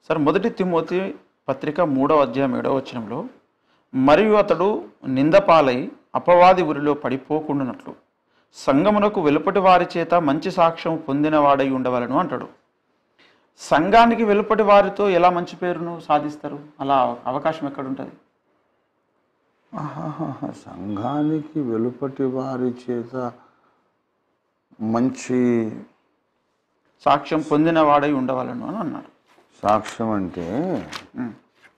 Sir మొదటి Timothy పత్రిక మూడవ అధ్యాయం ఏడవ వచనంలో మరియు అతడు నిందపాలై అపవాది ఉరిలో పడిపోకుండానట్లు సంగమునకు వెలుపటి వారి చేత మంచి సాక్ష్యం పొందినవాడై ఉండవలను అంటాడు సంఘానికి వెలుపటి వారితో ఎలా మంచి పేరును సాధిస్తారు అలా అవకాశం ఎక్కడుంటుంది ఆహాహాహా. సంఘానికి వెలుపటి వారి చేత మంచి సాక్ష్యం పొందినవాడై ఉండవలను అని అన్నాడు సాక్ష్యం అంటే ఉమ్.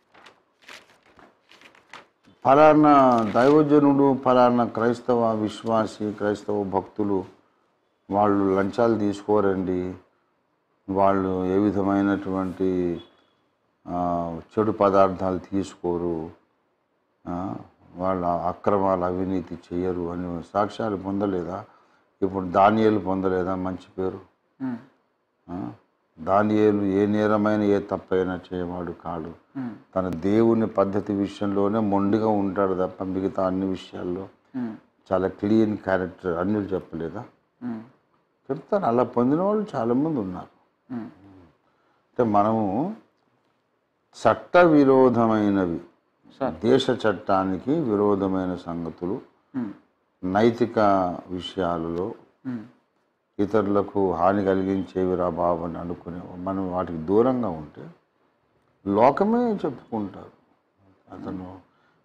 ఫలానా దైవజనుడు ఫలానా క్రైస్తవ విశ్వాసి క్రైస్తవ భక్తులు వాళ్ళు లంచాలు తీసుకోరండి వాళ్ళు ఏ విధమైనటువంటి ఆ, చెడు పదార్థాలు తీసుకోరు ఆ, వాళ్ళ అక్రమాలు అవినీతి చేయరు అని సాక్ష్యాలు పొందలేదా ఇప్పుడు దానియేలు పొందలేదా మంచి పేరు ఉమ్. ఆ? దానియేలు ఏ నేరమైన ఏ తప్పైనా చేయవాడు కాడు ఉమ్. తన దేవుని పద్ధతి విషయంలోనే మొండిగా ఉంటాడు తప్ప మిగతా అన్ని విషయాల్లో ఉమ్. చాలా క్లీన్ క్యారెక్టర్ అన్ని చెప్పలేదా ఉమ్. చెప్తాను అలా పొందిన వాళ్ళు చాలామంది ఉన్నారు ఉమ్. అంటే మనము చట్ట విరోధమైనవి సార్ దేశ చట్టానికి విరోధమైన సంగతులు ఉమ్. నైతిక విషయాలలో ఉమ్. ఇతరులకు హాని కలిగించేవి రా బాబు అని అనుకునే మనం వాటికి దూరంగా ఉంటే లోకమే చెప్పుకుంటారు అతను